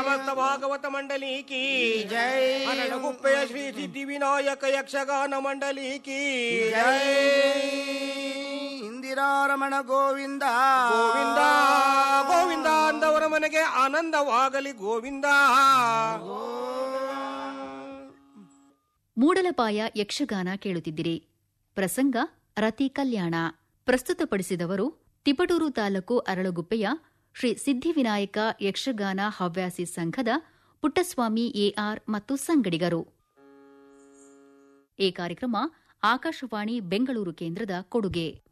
ಸಮಸ್ತ ಭಾಗವತ ಮಂಡಲಿ ಕಿ ಜೈ ಅನಳಗುಪ್ಪೆಯ ಶ್ರೀ ಸಿದ್ಧಿ ವಿನಾಯಕ ಯಕ್ಷಗಾನ ಮಂಡಲಿ ಕಿ ಜೈ ಇಂದಿರಾರಮಣ ಗೋವಿಂದ ಗೋವಿಂದ ಗೋವಿಂದ ಅಂದವರ ಮನೆಗೆ ಆನಂದವಾಗಲಿ ಗೋವಿಂದ ಮೂಡಲಪಾಯ ಯಕ್ಷಗಾನ ಕೇಳುತ್ತಿದ್ದಿರಿ ಪ್ರಸಂಗ ರತಿ ಕಲ್ಯಾಣ ಪ್ರಸ್ತುತಪಡಿಸಿದವರು ತಿಪಟೂರು ತಾಲೂಕು ಅರಳಗುಪ್ಪೆಯ ಶ್ರೀ ಸಿದ್ಧಿವಿನಾಯಕ ಯಕ್ಷಗಾನ ಹವ್ಯಾಸಿ ಸಂಘದ ಪುಟ್ಟಸ್ವಾಮಿ ಎಆರ್ ಮತ್ತು ಸಂಗಡಿಗರು ಈ ಕಾರ್ಯಕ್ರಮ ಆಕಾಶವಾಣಿ ಬೆಂಗಳೂರು ಕೇಂದ್ರದ ಕೊಡುಗೆ